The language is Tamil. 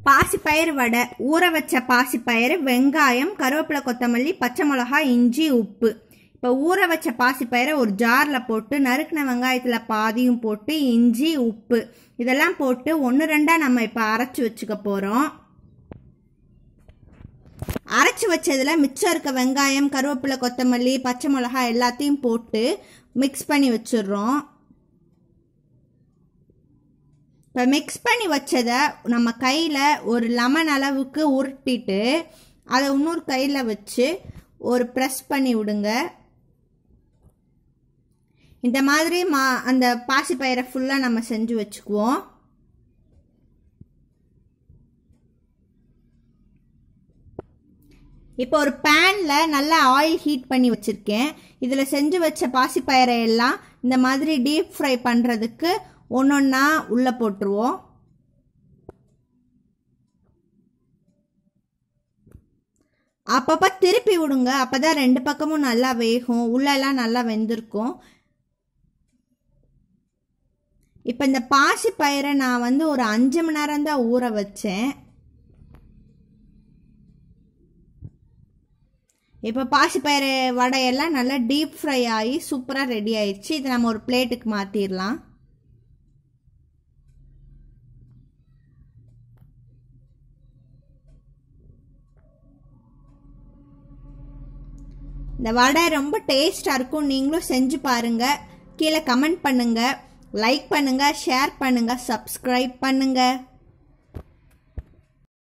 பாசிப்பயிறு வடை ஊற வச்ச பாசிப்பயிறு வெங்காயம் கருவேப்பிலை கொத்தமல்லி பச்சை மிளகாய் இஞ்சி உப்பு இப்போ ஊற வச்ச பாசிப்பயிரை ஒரு ஜாரில் போட்டு நறுக்கின வெங்காயத்தில் பாதியும் போட்டு இஞ்சி உப்பு இதெல்லாம் போட்டு ஒன்று ரெண்டாக நம்ம இப்போ அரைச்சி வச்சுக்க போகிறோம் அரைச்சி வச்சதில் மிச்சம் இருக்க வெங்காயம் கருவேப்பிலை கொத்தமல்லி பச்சை மிளகாய் எல்லாத்தையும் போட்டு மிக்ஸ் பண்ணி வச்சிடுறோம் இப்போ மிக்ஸ் பண்ணி வச்சதை நம்ம கையில் ஒரு லெமன் அளவுக்கு உருட்டிட்டு அதை இன்னொரு கையில் வச்சு ஒரு ப்ரெஸ் பண்ணி விடுங்க இந்த மாதிரி மா அந்த பாசிப்பயிரை ஃபுல்லாக நம்ம செஞ்சு வச்சுக்குவோம் இப்போ ஒரு பேனில் நல்லா ஆயில் ஹீட் பண்ணி வச்சுருக்கேன் இதில் செஞ்சு வச்ச பாசிப்பயிரை எல்லாம் இந்த மாதிரி டீப் ஃப்ரை பண்ணுறதுக்கு ஒன்று ஒன்றா உள்ளே போட்டுருவோம் அப்பப்போ திருப்பி விடுங்க அப்போ தான் ரெண்டு பக்கமும் நல்லா வேகும் உள்ளெல்லாம் நல்லா வெந்திருக்கும் இப்போ இந்த பாசி பயிரை நான் வந்து ஒரு அஞ்சு மணி நேரம் தான் ஊற வச்சேன் இப்போ பாசிப்பயிறு வடையெல்லாம் நல்லா டீப் ஃப்ரை ஆகி சூப்பராக ரெடி ஆயிடுச்சு இதை நம்ம ஒரு பிளேட்டுக்கு மாற்றிடலாம் இந்த வடை ரொம்ப டேஸ்டாக இருக்கும் நீங்களும் செஞ்சு பாருங்கள் கீழே கமெண்ட் பண்ணுங்கள் லைக் பண்ணுங்கள் ஷேர் பண்ணுங்கள் சப்ஸ்கிரைப் பண்ணுங்கள்